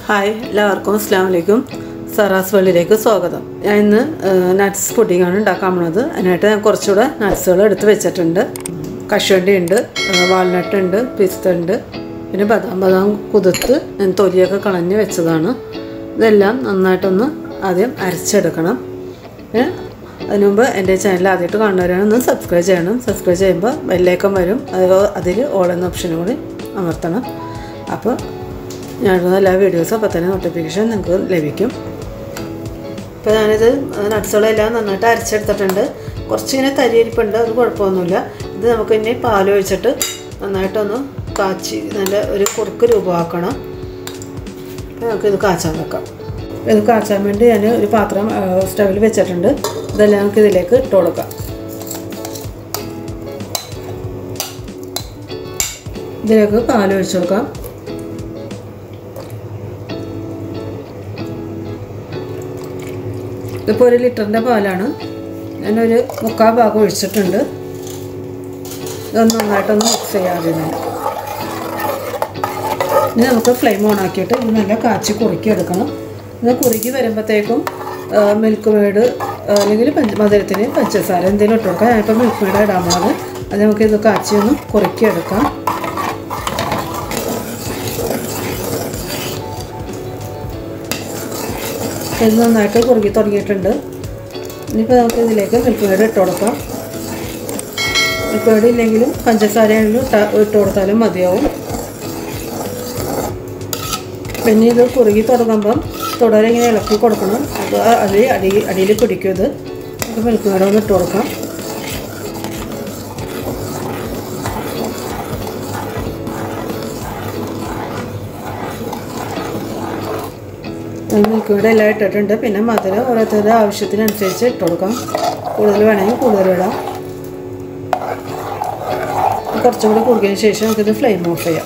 hi എല്ലാവർക്കും അസ്സാം വലൈക്കും സറാസ് വെള്ളിലേക്ക് സ്വാഗതം ഞാൻ ഇന്ന് നട്ട്സ് പുഡിങ്ങാണ് ഉണ്ടാക്കാൻ പോണത് അതിനായിട്ട് ഞാൻ കുറച്ചുകൂടെ നട്ട്സുകൾ എടുത്ത് വെച്ചിട്ടുണ്ട് കശുവണ്ടി ഉണ്ട് വാൾനട്ട് ഉണ്ട് പിസ്ത ഉണ്ട് പിന്നെ ബദാം ബദാം കുതിർത്ത് ഞാൻ തൊലിയൊക്കെ കളഞ്ഞ് വെച്ചതാണ് ഇതെല്ലാം നന്നായിട്ടൊന്ന് ആദ്യം അരച്ചെടുക്കണം പിന്നെ അതിനു മുമ്പ് എൻ്റെ ചാനൽ ആദ്യമായിട്ട് കാണുന്നവരാണ് സബ്സ്ക്രൈബ് ചെയ്യണം സബ്സ്ക്രൈബ് ചെയ്യുമ്പോൾ ബെല്ലേക്കം വരും അത് അതിൽ ഓൾ എന്ന ഓപ്ഷനും കൂടി അമർത്തണം അപ്പോൾ ഞാനിടുന്ന എല്ലാ വീഡിയോസും അപ്പോൾ തന്നെ നോട്ടിഫിക്കേഷൻ നിങ്ങൾക്ക് ലഭിക്കും ഇപ്പോൾ ഞാനിത് നട്ട്സുകളെല്ലാം നന്നായിട്ട് അരച്ചെടുത്തിട്ടുണ്ട് കുറച്ചിങ്ങനെ തരിയിരിപ്പുണ്ട് അത് കുഴപ്പമൊന്നുമില്ല ഇത് നമുക്ക് ഇനി പാൽ ഒഴിച്ചിട്ട് നന്നായിട്ടൊന്ന് കാച്ചി നല്ല ഒരു കുറുക്ക് രൂപമാക്കണം അപ്പോൾ നമുക്കിത് കാച്ചാൻ വെക്കാം ഇത് കാച്ചാൻ വേണ്ടി ഞാൻ ഒരു പാത്രം സ്റ്റവിൽ വെച്ചിട്ടുണ്ട് ഇതെല്ലാം നമുക്ക് ഇതിലേക്ക് ഇട്ട് കൊടുക്കാം ഇതിലേക്ക് പാൽ ഒഴിച്ച് കൊടുക്കാം ഇതിപ്പോൾ ഒരു ലിറ്ററിൻ്റെ പാലാണ് ഞാനൊരു മുക്കാൽ ഭാഗം ഒഴിച്ചിട്ടുണ്ട് ഇതൊന്ന് നന്നായിട്ടൊന്ന് മിക്സ് ചെയ്യാതെ ഇനി നമുക്ക് ഫ്ലെയിം ഓൺ ആക്കിയിട്ട് ഇത് നല്ല കാച്ചി കുറുക്കി എടുക്കണം ഇത് കുറുക്കി വരുമ്പോഴത്തേക്കും മിൽക്ക് മേഡ് അല്ലെങ്കിൽ പഞ്ച മധുരത്തിന് പഞ്ചസാര എന്തെങ്കിലും ഇട്ട് കൊടുക്കാം ഞാനിപ്പോൾ മിൽക്ക് മേഡ് ഇടാൻ പോകുന്നത് അത് നമുക്ക് ഇത് കാച്ചി ഒന്ന് കുറുക്കി എടുക്കാം ഇത് നന്നായിട്ട് കുറുകി തുടങ്ങിയിട്ടുണ്ട് ഇനിയിപ്പോൾ നമുക്ക് ഇതിലേക്ക് മിൽക്ക് മേഡ് ഇട്ട് കൊടുക്കാം മിൽക്ക് മേഡ് ഇല്ലെങ്കിലും പഞ്ചസാരയാണെങ്കിലും ഇട്ട് കൊടുത്താലും മതിയാവും പിന്നെ ഇത് കുറുകി തുടങ്ങുമ്പം തുടരെ ഇങ്ങനെ ഇളക്കി കൊടുക്കണം അത് അതിൽ അടി അടിയിൽ പിടിക്കും ഇത് നമുക്ക് മിൽക്ക് മേഡ് ഒന്ന് ഇട്ട് കൊടുക്കാം മിൽക്ക് മേഡ് എല്ലാം ഇട്ടിട്ടുണ്ട് പിന്നെ മധുരം ഓരോരുത്തരുടെ ആവശ്യത്തിനനുസരിച്ച് ഇട്ട് കൊടുക്കാം കൂടുതൽ വേണമെങ്കിൽ കൂടുതൽ ഇടാം കുറച്ചും കൂടി കുറുകിയതിന് ശേഷം നമുക്കിത് ഫ്ലെയിം ഓഫ് ചെയ്യാം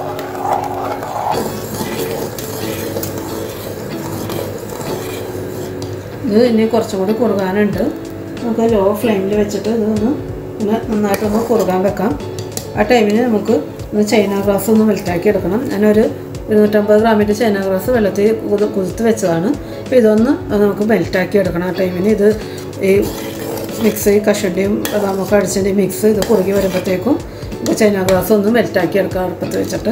ഇത് ഇനി കുറച്ചും കൂടി കുറുകാനുണ്ട് നമുക്ക് ലോ ഫ്ലെയിമിൽ വെച്ചിട്ട് ഇതൊന്ന് ഇങ്ങനെ നന്നായിട്ടൊന്ന് കുറുകാൻ വെക്കാം ആ ടൈമിന് നമുക്ക് ഒന്ന് ചൈന ഗ്ലാസ് ഒന്ന് മെൽറ്റാക്കി എടുക്കണം ഞാനൊരു ഇരുന്നൂറ്റമ്പത് ഗ്രാമിൻ്റെ ചൈന ഗ്ലാസ് വെള്ളത്തിൽ കുതി കുതിർത്ത് വെച്ചതാണ് അപ്പോൾ ഇതൊന്ന് നമുക്ക് മെൽറ്റാക്കി എടുക്കണം ആ ടൈമിന് ഇത് ഈ മിക്സ് ഈ കഷണ്ടിയും ബദാമൊക്കെ അടിച്ചതിൻ്റെ മിക്സ് ഇത് കുറുകി വരുമ്പോഴത്തേക്കും ഇപ്പോൾ ചൈന ഗ്ലാസ് ഒന്ന് മെൽറ്റാക്കി എടുക്കാം അടുപ്പത്ത് വെച്ചിട്ട്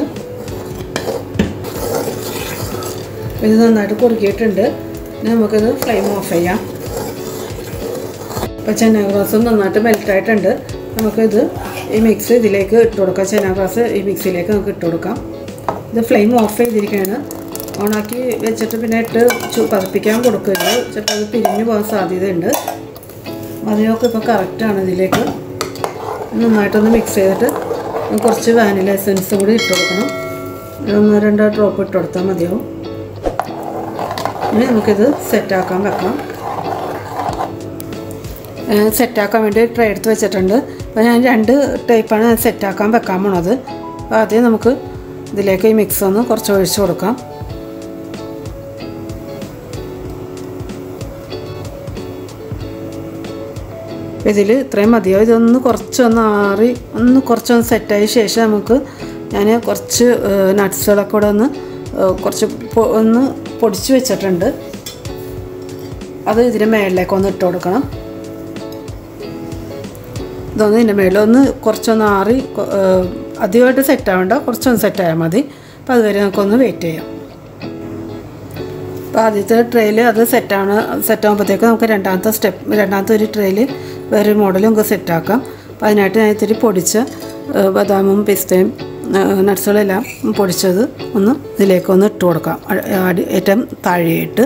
ഇത് നന്നായിട്ട് കുറുകിയിട്ടുണ്ട് ഇനി നമുക്കിത് ഫ്ലെയിം ഓഫ് ചെയ്യാം ഇപ്പോൾ ചെന ഗ്ലാസ് നന്നായിട്ട് മെൽറ്റായിട്ടുണ്ട് നമുക്കിത് ഈ മിക്സ് ഇതിലേക്ക് ഇട്ട് കൊടുക്കാം ചെന ഗ്ലാസ് ഈ മിക്സിയിലേക്ക് നമുക്ക് ഇട്ട് കൊടുക്കാം ഇത് ഫ്ലെയിം ഓഫ് ചെയ്തിരിക്കുകയാണ് ഓണാക്കി വെച്ചിട്ട് പിന്നെ ഇട്ട് പതിപ്പിക്കാൻ കൊടുക്കരുത് ചിലപ്പോൾ അത് പിരിഞ്ഞു പോകാൻ സാധ്യതയുണ്ട് മതിയൊക്കെ ഇപ്പോൾ കറക്റ്റാണ് ഇതിലേക്ക് നന്നായിട്ടൊന്ന് മിക്സ് ചെയ്തിട്ട് കുറച്ച് വാനില എസൻസ് കൂടി ഇട്ട് കൊടുക്കണം ഒന്നോ രണ്ടോ ഡ്രോപ്പ് ഇട്ട് കൊടുത്താൽ മതിയാവും ഇനി നമുക്കിത് സെറ്റാക്കാൻ വെക്കാം സെറ്റാക്കാൻ വേണ്ടി ട്രേ എടുത്ത് വെച്ചിട്ടുണ്ട് അപ്പോൾ ഞാൻ രണ്ട് ടൈപ്പാണ് സെറ്റാക്കാൻ വെക്കാൻ പോണത് അപ്പോൾ ആദ്യം നമുക്ക് ഇതിലേക്ക് ഈ മിക്സ് ഒന്ന് കുറച്ച് ഒഴിച്ച് കൊടുക്കാം ഇതിൽ ഇത്രയും മതിയോ ഇതൊന്ന് കുറച്ചൊന്ന് ആറി ഒന്ന് കുറച്ചൊന്ന് സെറ്റായ ശേഷം നമുക്ക് ഞാൻ കുറച്ച് നട്ട്സുകളൊക്കെ കൂടെ ഒന്ന് കുറച്ച് ഒന്ന് പൊടിച്ച് വെച്ചിട്ടുണ്ട് അത് ഇതിൻ്റെ മേളിലേക്ക് ഒന്ന് ഇട്ട് കൊടുക്കണം ഇതൊന്ന് ഇതിൻ്റെ മേളിൽ ഒന്ന് കുറച്ചൊന്ന് ആറി അധികമായിട്ട് സെറ്റ് ആവേണ്ട കുറച്ചൊന്ന് സെറ്റായാൽ മതി അപ്പോൾ അതുവരെ നമുക്കൊന്ന് വെയിറ്റ് ചെയ്യാം അപ്പോൾ ആദ്യത്തെ ട്രെയിൽ അത് സെറ്റാണ് സെറ്റാകുമ്പോഴത്തേക്ക് നമുക്ക് രണ്ടാമത്തെ സ്റ്റെപ്പ് രണ്ടാമത്തെ ഒരു ട്രെയിൽ വേറൊരു മോഡൽ നമുക്ക് സെറ്റാക്കാം അപ്പോൾ അതിനായിട്ട് ഞാൻ ഇത്തിരി പൊടിച്ച ബദാമും പിസ്തയും നട്ട്സുകളെല്ലാം പൊടിച്ചത് ഒന്ന് ഇതിലേക്ക് ഒന്ന് ഇട്ട് കൊടുക്കാം അടി ഏറ്റവും താഴെയായിട്ട്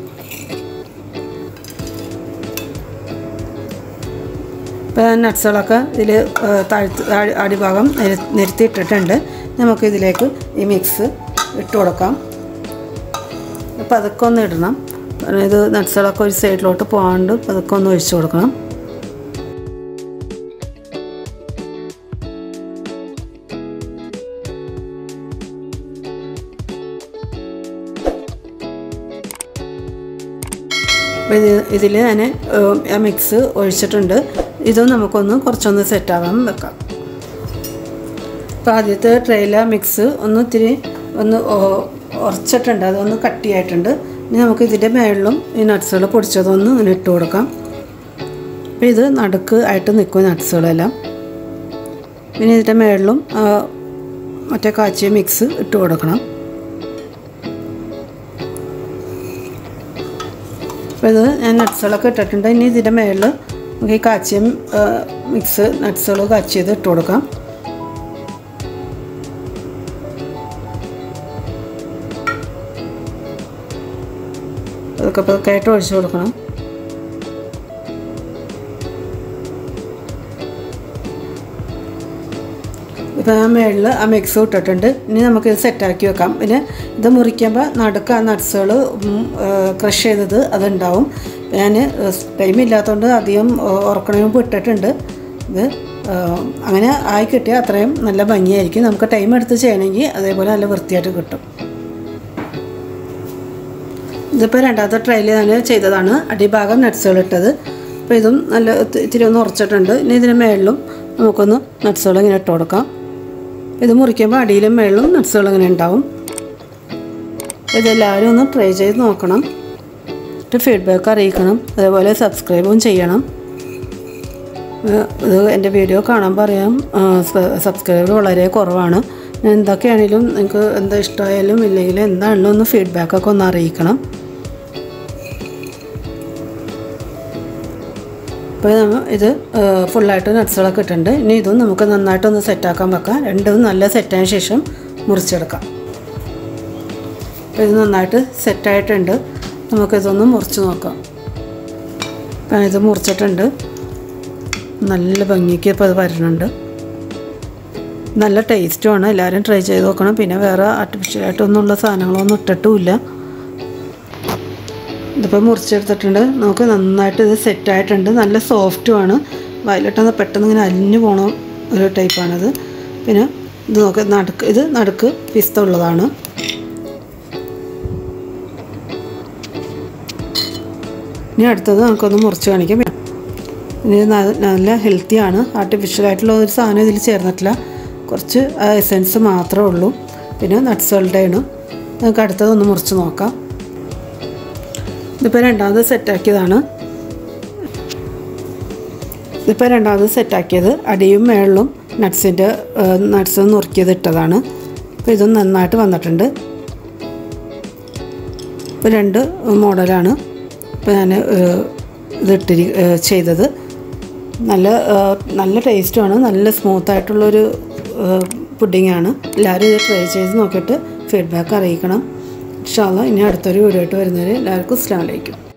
ഇപ്പോൾ നട്ട്സുകളൊക്കെ ഇതിൽ താഴ്ത്ത് അടിഭാഗം നിരത്തി ഇട്ടിട്ടുണ്ട് നമുക്ക് ഇതിലേക്ക് ഈ മിക്സ് ഇട്ട് കൊടുക്കാം അപ്പോൾ അതൊക്കെ ഒന്ന് ഇടണം ഇത് നട്ട്സുകളൊക്കെ ഒരു സൈഡിലോട്ട് പോകാണ്ട് അതൊക്കെ ഒന്ന് ഒഴിച്ചു കൊടുക്കണം ഇത് ഇതിൽ ഞാൻ ആ മിക്സ് ഒഴിച്ചിട്ടുണ്ട് ഇതും നമുക്കൊന്ന് കുറച്ചൊന്ന് സെറ്റാവാൻ വെക്കാം അപ്പോൾ ആദ്യത്തെ ട്രെയില മിക്സ് ഒന്ന് ഇത്തിരി ഒന്ന് ഉറച്ചിട്ടുണ്ട് അതൊന്ന് കട്ടിയായിട്ടുണ്ട് ഇനി നമുക്ക് ഇതിൻ്റെ മേളിലും ഈ നട്ട്സുകൾ പൊടിച്ചതൊന്ന് ഇങ്ങനെ ഇട്ട് കൊടുക്കാം അപ്പോൾ ഇത് നടുക്ക് ആയിട്ട് നിൽക്കും നട്ട്സുകളെല്ലാം പിന്നെ ഇതിൻ്റെ മേളിലും ആ, മറ്റേ കാച്ചിയ മിക്സ് ഇട്ട് കൊടുക്കണം അപ്പോൾ ഇത് ഞാൻ നട്ട്സുകളൊക്കെ ഇട്ടിട്ടുണ്ട് ഇനി ഇതിൻ്റെ മേളിൽ നമുക്ക് ഈ കാച്ചിയ ആ, മിക്സ് നട്ട്സുകൾ കാച്ചിയത് ഇട്ട് കൊടുക്കാം അതൊക്കെ ഇപ്പോൾ ആയിട്ട് ഒഴിച്ചു കൊടുക്കണം ഇപ്പോൾ ആ മേളിൽ ആ മിക്സ് ഇട്ടിട്ടുണ്ട് ഇനി നമുക്ക് ഇത് സെറ്റാക്കി വെക്കാം പിന്നെ ഇത് മുറിക്കുമ്പോൾ നടുക്ക് ആ നട്ട്സുകൾ ക്രഷ് ചെയ്തത് അതുണ്ടാവും ഞാൻ ടൈം ഇല്ലാത്തതുകൊണ്ട് അധികം ഉറക്കണ മുമ്പ് ഇട്ടിട്ടുണ്ട് ഇത് ആ, അങ്ങനെ ആയി കിട്ടിയാൽ അത്രയും നല്ല ഭംഗിയായിരിക്കും നമുക്ക് ടൈം എടുത്ത് ചെയ്യണമെങ്കിൽ അതേപോലെ നല്ല വൃത്തിയായിട്ട് കിട്ടും ഇതിപ്പോൾ രണ്ടാമത്തെ ട്രയൽ ഞാൻ ചെയ്തതാണ് അടിഭാഗം നട്ട്സുകൾ ഇട്ടത് അപ്പോൾ ഇതും നല്ല ഇത്തി- ഇത്തിരി ഒന്ന് ഉറച്ചിട്ടുണ്ട് ഇനി ഇതിന് മേളിലും നമുക്കൊന്ന് നട്ട്സുകൾ ഇങ്ങനെ ഇട്ട് കൊടുക്കാം ഇത് മുറിക്കുമ്പോൾ അടിയിലും മേളിലും നട്ട്സുകൾ ഇങ്ങനെ ഉണ്ടാവും ഇതെല്ലാവരും ഒന്ന് ട്രൈ ചെയ്ത് നോക്കണം എന്നിട്ട് ഫീഡ്ബാക്ക് അറിയിക്കണം അതേപോലെ സബ്സ്ക്രൈബും ചെയ്യണം ഏഹ് ഇത് എൻ്റെ വീഡിയോ കാണുമ്പോൾ അറിയാം സബ്സ്ക്രൈബർ വളരെ കുറവാണ് ഞാൻ എന്തൊക്കെയാണെങ്കിലും നിങ്ങൾക്ക് എന്താ ഇഷ്ടമായാലും ഇല്ലെങ്കിലും എന്താണെങ്കിലും ഒന്ന് ഫീഡ്ബാക്കൊക്കെ ഒന്ന് അറിയിക്കണം അപ്പോൾ നമ്മൾ ഇത് ഫുള്ളായിട്ട് നട്ട്സുകളൊക്കെ ഇട്ടിട്ടുണ്ട് ഇനി ഇതും നമുക്ക് നന്നായിട്ടൊന്ന് സെറ്റാക്കാൻ വെക്കാം രണ്ടും നല്ല സെറ്റായ ശേഷം മുറിച്ചെടുക്കാം അപ്പോൾ ഇത് നന്നായിട്ട് സെറ്റായിട്ടുണ്ട് നമുക്കിതൊന്ന് മുറിച്ച് നോക്കാം അപ്പം ഇത് മുറിച്ചിട്ടുണ്ട് നല്ല ഭംഗിക്ക് ഇപ്പോൾ അത് വരുന്നുണ്ട് നല്ല ടേസ്റ്റുമാണ് എല്ലാവരും ട്രൈ ചെയ്ത് നോക്കണം പിന്നെ വേറെ ആർട്ടിഫിഷ്യലായിട്ടൊന്നുള്ള സാധനങ്ങളൊന്നും ഇട്ടിട്ടുമില്ല ഇതിപ്പോൾ മുറിച്ചെടുത്തിട്ടുണ്ട് നമുക്ക് നന്നായിട്ട് ഇത് സെറ്റായിട്ടുണ്ട് നല്ല സോഫ്റ്റുമാണ് വയലിട്ടൊന്ന് പെട്ടെന്ന് ഇങ്ങനെ അലിഞ്ഞു പോണ ഒരു ടൈപ്പാണിത് പിന്നെ ഇത് നോക്ക് നടുക്ക് ഇത് നടുക്ക് പിസ്ത ഉള്ളതാണ് ഇനി അടുത്തത് നമുക്കൊന്ന് മുറിച്ച് കാണിക്കാം ഇത് ന- നല്ല ഹെൽത്തിയാണ് ആർട്ടിഫിഷ്യലായിട്ടുള്ള ഒരു സാധനം ഇതിൽ ചേർന്നിട്ടില്ല കുറച്ച് എസെൻസ് മാത്രമേ ഉള്ളൂ പിന്നെ നട്ട്സുകളുടെയാണ് നമുക്ക് അടുത്തതൊന്ന് മുറിച്ച് നോക്കാം ഇതിപ്പോൾ രണ്ടാമത് സെറ്റാക്കിയതാണ് ഇതിപ്പോൾ രണ്ടാമത് സെറ്റാക്കിയത് അടിയും മേളിലും നട്ട്സിൻ്റെ നട്ട്സ് നുറുക്കിയത് ഇട്ടതാണ് അപ്പോൾ ഇതും നന്നായിട്ട് വന്നിട്ടുണ്ട് ഇപ്പോൾ രണ്ട് മോഡലാണ് ഇപ്പോൾ ഞാൻ ഇതിട്ടിരി ഏഹ് ചെയ്തത് നല്ല ഏഹ് നല്ല ടേസ്റ്റുമാണ് നല്ല സ്മൂത്തായിട്ടുള്ളൊരു പുഡിങ്ങാണ് എല്ലാവരും ഇത് ട്രൈ ചെയ്ത് നോക്കിയിട്ട് ഫീഡ്ബാക്ക് അറിയിക്കണം ഇൻഷാല്ല ഇനി അടുത്തൊരു വീഡിയോ ആയിട്ട് വരുന്നവരെ എല്ലാവർക്കും അസ്സാം വലൈക്കും